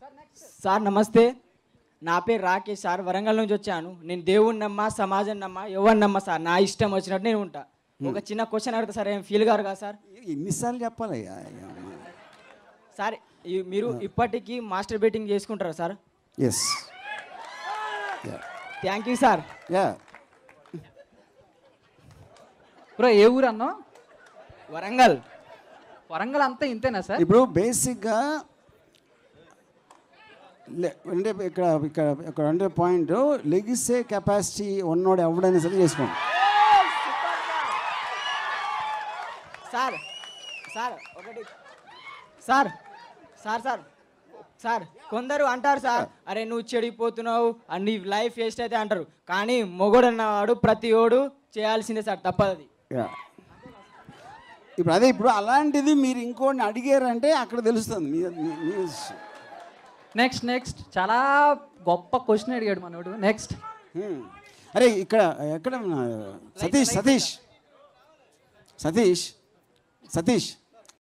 Sir నమస్తే నా పేరు రాకేష్ సార్ వరంగల్ నుంచి వచ్చాను నేను దేవుణ్ణి నమ్మా సమాజం నమ్మా ఎవరిని నమ్మా సార్ నా ఇష్టం వచ్చినట్టు నేను ఉంటా ఒక చిన్న క్వశ్చన్ అడుగుతా సార్ ఏం ఫీల్ గారు కదా సార్ ఎన్నిసార్లు చెప్పాలి సార్ ఈ- మీరు ఇప్పటికీ మాస్టర్ బెట్టింగ్ చేసుకుంటారా sir yes thank you sir yeah bro ఏ ఊరు అన్నా వరంగల్ వరంగల్ అంతా ఇంతేనా సార్ ఇప్పుడు బేసిక్గా లే- అంటే ఇక్కడ ఇక్కడ ఇక్కడ అంటే పాయింట్ లెగిసే కెపాసిటీ ఉన్నోడు ఎవడైనా సరే చేసుకోండి సార్ సార్ ఒకటి సార్ సార్ సార్ సార్ కొందరు అంటారు సార్ అరే నువ్వు చెడిపోతున్నావు అని నీ లైఫ్ వేస్ట్ అయితే అంటారు కానీ మొగుడు అన్నవాడు ప్రతి ఓడు చేయాల్సిందే సార్ తప్పది యా ఇప్పుడు అదే ఇప్పుడు అలాంటిది మీరు ఇంకోటిని అడిగారంటే అక్కడ తెలుస్తుంది మీ మీ- మీ నెక్స్ట్ నెక్స్ట్ చాలా గొప్ప క్వశ్చన్ అడిగాడు మనోడు నెక్స్ట్ హ్మ్. అరే ఇక్కడ ఎక్కడ ఉన్న- సతీష్ సతీష్ సతీష్ సతీష్